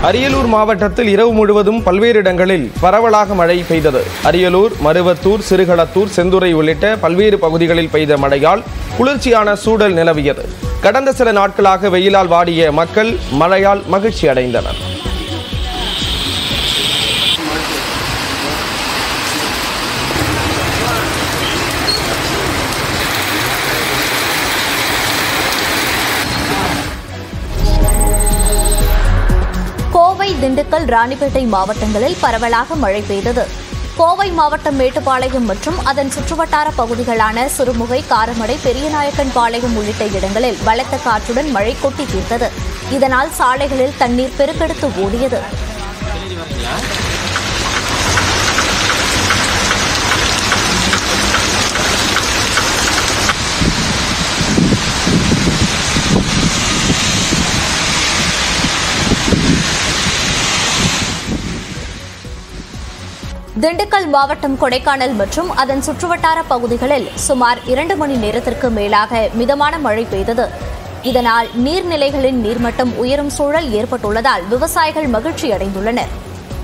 அரியலூர் மாவட்டத்தில் இரவு முழுவதும் பல்வேறு இடங்களில் பரவலாக மழை பெய்தது அரியலூர் மருவத்தூர் சிறுகளத்தூர் செந்துறை உள்ளிட்ட பல்வேறு பகுதிகளில் பெய்த மழையால் குளிர்ச்சியான சூழல் நிலவியது கடந்த சில நாட்களாக வெயிலால் வாடிய மக்கள் மழையால் மகிழ்ச்சி அடைந்தனர் கோவை திண்டுக்கல் ராணிப்பேட்டை மாவட்டங்களில் பரவலாக மழை பெய்தது கோவை மாவட்டம் மேட்டுப்பாளையம் மற்றும் அதன் சுற்றுவட்டார பகுதிகளான சிறுமுகை காரமடை பெரியநாயக்கன் பாளையம் உள்ளிட்ட இடங்களில் பலத்த காற்றுடன் மழை கொட்டி தீர்த்தது இதனால் சாலைகளில் தண்ணீர் பெருக்கெடுத்து ஓடியது திண்டுக்கல் மாவட்டம் கொடைக்கானல் மற்றும் அதன் சுற்றுவட்டார பகுதிகளில் சுமார் இரண்டு மணி நேரத்திற்கு மேலாக மிதமான மழை பெய்தது இதனால் நீர்நிலைகளின் நீர்மட்டம் உயரும் சூழல் ஏற்பட்டுள்ளதால் விவசாயிகள் மகிழ்ச்சி அடைந்துள்ளனர்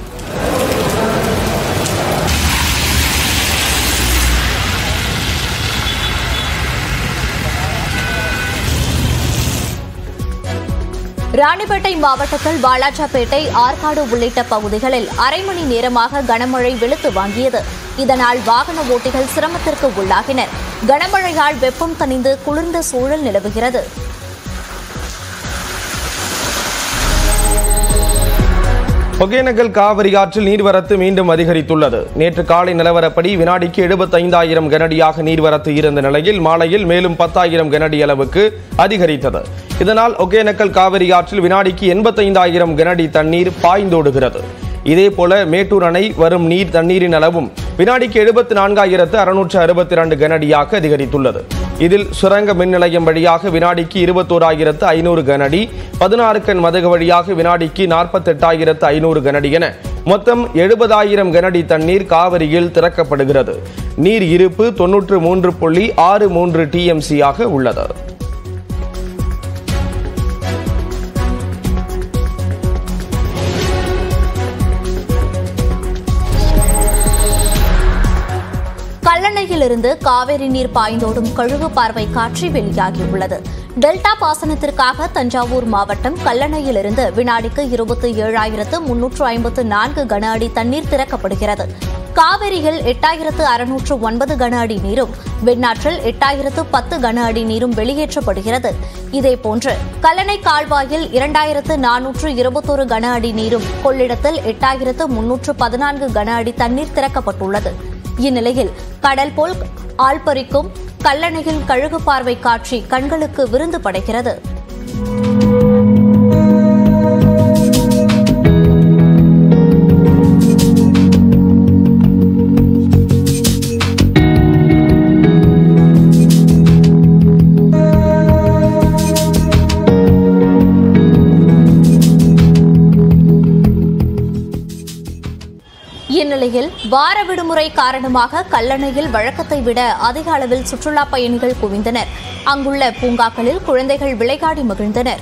ராணிப்பேட்டை மாவட்டத்தில் வாலாஜாபேட்டை ஆற்காடு உள்ளிட்ட பகுதிகளில் அரை மணி நேரமாக கனமழை வெளுத்து வாங்கியது இதனால் வாகன ஓட்டிகள் சிரமத்திற்கு உள்ளாகினர் கனமழையால் வெப்பம் தணிந்து குளிர்ந்த சூழல் நிலவுகிறது ஒகேனக்கல் காவிரி ஆற்றில் நீர்வரத்து மீண்டும் அதிகரித்துள்ளது நேற்று காலை நிலவரப்படி வினாடிக்கு எழுபத்தைந்தாயிரம் கனடியாக நீர்வரத்து இருந்த நிலையில் மாலையில் மேலும் பத்தாயிரம் கனடி அளவுக்கு அதிகரித்தது இதனால் ஒகேனக்கல் காவிரி ஆற்றில் வினாடிக்கு எண்பத்தைந்தாயிரம் கனடி தண்ணீர் பாய்ந்தோடுகிறது இதேபோல மேட்டூர் அணை வரும் நீர் தண்ணீரின் அளவும் வினாடிக்கு எழுபத்தி நான்காயிரத்து அறுநூற்று அறுபத்தி இரண்டு கனடியாக அதிகரித்துள்ளது இதில் சுரங்க மின் நிலையம் வழியாக வினாடிக்கு இருபத்தோராயிரத்து ஐநூறு கனடி பதினாறு கண் மதகு வழியாக வினாடிக்கு நாற்பத்தெட்டாயிரத்து ஐநூறு கனடி என மொத்தம் எழுபதாயிரம் கனடி தண்ணீர் காவிரியில் திறக்கப்படுகிறது நீர் இருப்பு தொன்னூற்று மூன்று புள்ளி ஆறு மூன்று டிஎம்சி ஆக உள்ளது கல்லணையிலிருந்து காவிரி நீர் பாய்ந்தோடும் கழுகு பார்வை காட்சி வெளியாகியுள்ளது டெல்டா பாசனத்திற்காக தஞ்சாவூர் மாவட்டம் கல்லணையிலிருந்து வினாடிக்கு இருபத்தி ஏழாயிரத்து முன்னூற்று ஐம்பத்து நான்கு கன அடி தண்ணீர் திறக்கப்படுகிறது காவிரியில் எட்டாயிரத்து அறுநூற்று ஒன்பது கன அடி நீரும் வெண்ணாற்றில் எட்டாயிரத்து பத்து கன அடி நீரும் வெளியேற்றப்படுகிறது இதேபோன்று கல்லணை கால்வாயில் இரண்டாயிரத்து நானூற்று இருபத்தொரு கன அடி நீரும் கொள்ளிடத்தில் எட்டாயிரத்து முன்னூற்று பதினான்கு கன அடி தண்ணீர் திறக்கப்பட்டுள்ளது இந்நிலையில் கடல் போல் ஆள்பறிக்கும் கல்லணையில் கழுகு பார்வை காட்சி கண்களுக்கு விருந்து படைக்கிறது இந்நிலையில் வார விடுமுறை காரணமாக கல்லணையில் வழக்கத்தை விட அதிக அளவில் சுற்றுலா பயணிகள் குவிந்தனர் அங்குள்ள பூங்காக்களில் குழந்தைகள் விளையாடி மகிழ்ந்தனர்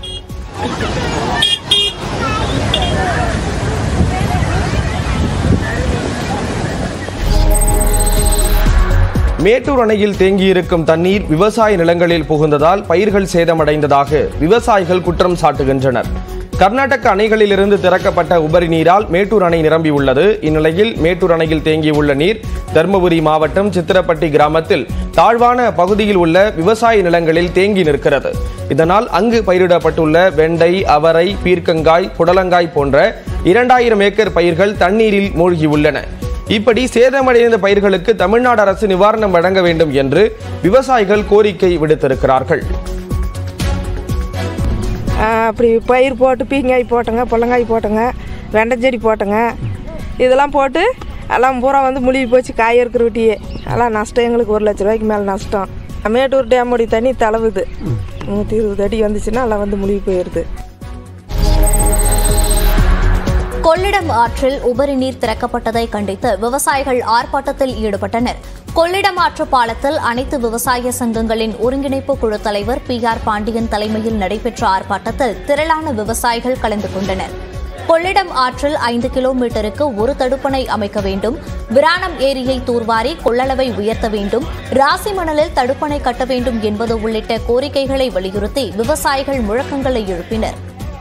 மேட்டூர் அணையில் தேங்கியிருக்கும் தண்ணீர் விவசாய நிலங்களில் புகுந்ததால் பயிர்கள் சேதமடைந்ததாக விவசாயிகள் குற்றம் சாட்டுகின்றனர் கர்நாடக அணைகளிலிருந்து திறக்கப்பட்ட உபரி நீரால் மேட்டூர் அணை நிரம்பியுள்ளது இந்நிலையில் மேட்டூர் அணையில் தேங்கியுள்ள நீர் தருமபுரி மாவட்டம் சித்திரப்பட்டி கிராமத்தில் தாழ்வான பகுதியில் உள்ள விவசாய நிலங்களில் தேங்கி நிற்கிறது இதனால் அங்கு பயிரிடப்பட்டுள்ள வெண்டை அவரை பீர்க்கங்காய் புடலங்காய் போன்ற இரண்டாயிரம் ஏக்கர் பயிர்கள் தண்ணீரில் மூழ்கியுள்ளன இப்படி சேதமடைந்த பயிர்களுக்கு தமிழ்நாடு அரசு நிவாரணம் வழங்க வேண்டும் என்று விவசாயிகள் கோரிக்கை விடுத்திருக்கிறார்கள் ஆஹ் அப்படி பயிர் போட்டு பீங்காய் போட்டோங்க புள்ளங்காய் போட்டோங்க வெண்டைச்செடி போட்டோங்க இதெல்லாம் போட்டு எல்லாம் பூரா வந்து முழுகி போச்சு காய் இருக்கிற விட்டியே எல்லாம் நஷ்டம் எங்களுக்கு ஒரு லட்ச ரூபாய்க்கு மேலே நஷ்டம் மேட்டூர் டேமுடைய தண்ணி தளவுது நூற்றி இருபது அடி வந்துச்சுன்னா எல்லாம் வந்து முழுகி போயிடுது கொள்ளிடம் ஆற்றில் உபரி நீர் திறக்கப்பட்டதை கண்டித்து விவசாயிகள் ஆர்ப்பாட்டத்தில் ஈடுபட்டனர் கொள்ளிடம் ஆற்று பாலத்தில் அனைத்து விவசாய சங்கங்களின் ஒருங்கிணைப்பு குழு தலைவர் பி ஆர் பாண்டியன் தலைமையில் நடைபெற்ற ஆர்ப்பாட்டத்தில் திரளான விவசாயிகள் கலந்து கொண்டனர் கொள்ளிடம் ஆற்றில் ஐந்து கிலோமீட்டருக்கு ஒரு தடுப்பணை அமைக்க வேண்டும் விராணம் ஏரியை தூர்வாரி கொள்ளளவை உயர்த்த வேண்டும் ராசி மணலில் தடுப்பணை கட்ட வேண்டும் என்பது உள்ளிட்ட கோரிக்கைகளை வலியுறுத்தி விவசாயிகள் முழக்கங்களை எழுப்பினர்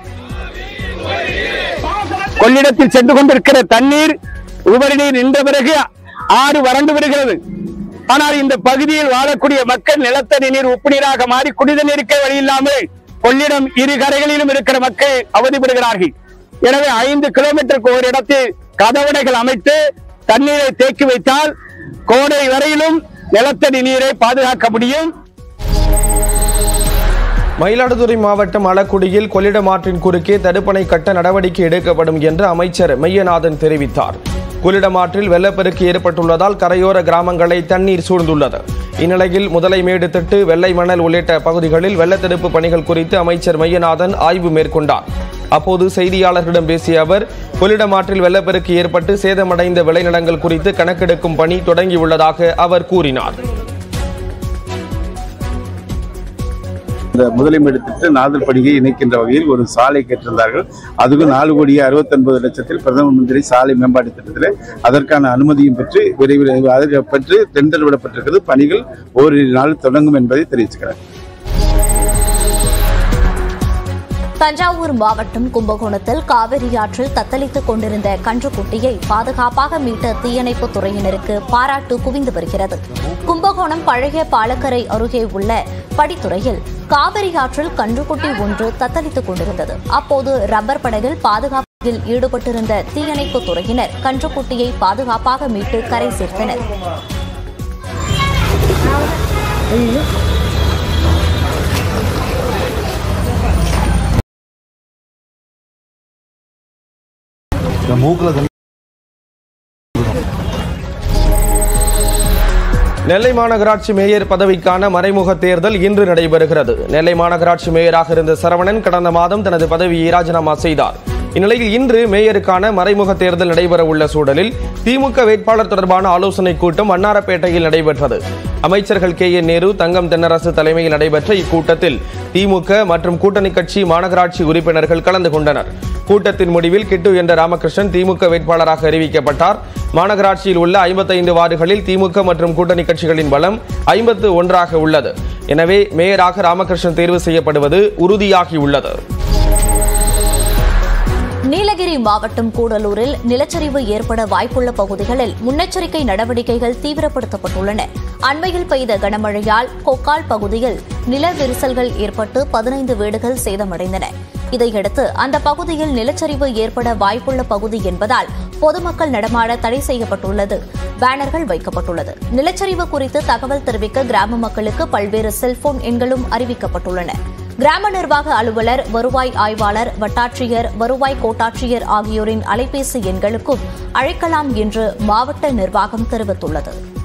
கொள்ளிடத்தில் சென்று கொண்டிருக்கிற தண்ணீர் உபரி நீர் நின்ற பிறகு ஆறு வறண்டு வருகிறது ஆனால் இந்த பகுதியில் வாழக்கூடிய மக்கள் நிலத்தடி நீர் உப்பு நீராக மாறி குடித நீருக்கே வழி இல்லாமல் கொள்ளிடம் இரு கரைகளிலும் இருக்கிற மக்கள் அவதிப்படுகிறார்கள் எனவே ஐந்து கிலோமீட்டருக்கு ஒரு இடத்தில் கதவணைகள் அமைத்து தண்ணீரை தேக்கி வைத்தால் கோடை வரையிலும் நிலத்தடி நீரை பாதுகாக்க முடியும் மயிலாடுதுறை மாவட்டம் அளக்குடியில் கொள்ளிடம் ஆற்றின் குறுக்கே தடுப்பணை கட்ட நடவடிக்கை எடுக்கப்படும் என்று அமைச்சர் மெய்யநாதன் தெரிவித்தார் கொள்ளிடம் ஆற்றில் வெள்ளப்பெருக்கு ஏற்பட்டுள்ளதால் கரையோர கிராமங்களை தண்ணீர் சூழ்ந்துள்ளது இந்நிலையில் முதலைமேடு திட்டு வெள்ளை மணல் உள்ளிட்ட பகுதிகளில் வெள்ளத்தடுப்பு பணிகள் குறித்து அமைச்சர் மெய்யநாதன் ஆய்வு மேற்கொண்டார் அப்போது செய்தியாளர்களிடம் பேசிய அவர் கொள்ளிடம் ஆற்றில் வெள்ளப்பெருக்கு ஏற்பட்டு சேதமடைந்த விளைநிலங்கள் குறித்து கணக்கெடுக்கும் பணி தொடங்கியுள்ளதாக அவர் கூறினார் இந்த முதலீடு திட்ட நாதல் படிகை இணைக்கின்ற வகையில் ஒரு சாலை கேட்டிருந்தார்கள் அதுக்கு நாலு கோடியே அறுபத்தொன்பது லட்சத்தில் பிரதம மந்திரி சாலை மேம்பாட்டு திட்டத்தில் அதற்கான அனுமதியும் பெற்று விரைவில் அதற்கு பெற்று டெண்டர் விடப்பட்டிருக்கிறது பணிகள் ஓரிரு நாள் தொடங்கும் என்பதை தெரிவிச்சுக்கிறேன் தஞ்சாவூர் மாவட்டம் கும்பகோணத்தில் காவிரி ஆற்றில் தத்தளித்துக் கொண்டிருந்த கன்றுக்குட்டியை பாதுகாப்பாக மீட்ட தீயணைப்புத் துறையினருக்கு பாராட்டு குவிந்து வருகிறது கும்பகோணம் பழைய பாலக்கரை அருகே உள்ள படித்துறையில் காவிரி ஆற்றில் கன்றுக்குட்டி ஒன்று தத்தளித்துக் கொண்டிருந்தது அப்போது ரப்பர் படகில் பாதுகாப்பில் ஈடுபட்டிருந்த தீயணைப்புத் துறையினர் கன்றுக்குட்டியை பாதுகாப்பாக மீட்டு கரை சேர்த்தனர் நெல்லை மாநகராட்சி மேயர் பதவிக்கான மறைமுக தேர்தல் இன்று நடைபெறுகிறது நெல்லை மாநகராட்சி மேயராக இருந்த சரவணன் கடந்த மாதம் தனது பதவியை ராஜினாமா செய்தார் இந்நிலையில் இன்று மேயருக்கான மறைமுக தேர்தல் நடைபெற உள்ள சூழலில் திமுக வேட்பாளர் தொடர்பான ஆலோசனைக் கூட்டம் வண்ணாரப்பேட்டையில் நடைபெற்றது அமைச்சர்கள் கே என் நேரு தங்கம் தென்னரசு தலைமையில் நடைபெற்ற இக்கூட்டத்தில் திமுக மற்றும் கூட்டணி கட்சி மாநகராட்சி உறுப்பினர்கள் கலந்து கொண்டனர் கூட்டத்தின் முடிவில் கிட்டு என்ற ராமகிருஷ்ணன் திமுக வேட்பாளராக அறிவிக்கப்பட்டார் மாநகராட்சியில் உள்ள ஐம்பத்தைந்து வார்டுகளில் திமுக மற்றும் கூட்டணி கட்சிகளின் பலம் ஐம்பத்து ஒன்றாக உள்ளது எனவே மேயராக ராமகிருஷ்ணன் தேர்வு செய்யப்படுவது உறுதியாகியுள்ளது நீலகிரி மாவட்டம் கூடலூரில் நிலச்சரிவு ஏற்பட வாய்ப்புள்ள பகுதிகளில் முன்னெச்சரிக்கை நடவடிக்கைகள் தீவிரப்படுத்தப்பட்டுள்ளன அண்மையில் பெய்த கனமழையால் கொக்கால் பகுதியில் நில விரிசல்கள் ஏற்பட்டு பதினைந்து வீடுகள் சேதமடைந்தன இதையடுத்து அந்த பகுதியில் நிலச்சரிவு ஏற்பட வாய்ப்புள்ள பகுதி என்பதால் பொதுமக்கள் நடமாட தடை செய்யப்பட்டுள்ளது பேனர்கள் வைக்கப்பட்டுள்ளது நிலச்சரிவு குறித்து தகவல் தெரிவிக்க கிராம மக்களுக்கு பல்வேறு செல்போன் எண்களும் அறிவிக்கப்பட்டுள்ளன கிராம நிர்வாக அலுவலர் வருவாய் ஆய்வாளர் வட்டாட்சியர் வருவாய் கோட்டாட்சியர் ஆகியோரின் அலைபேசி எண்களுக்கும் அழைக்கலாம் என்று மாவட்ட நிர்வாகம் தெரிவித்துள்ளது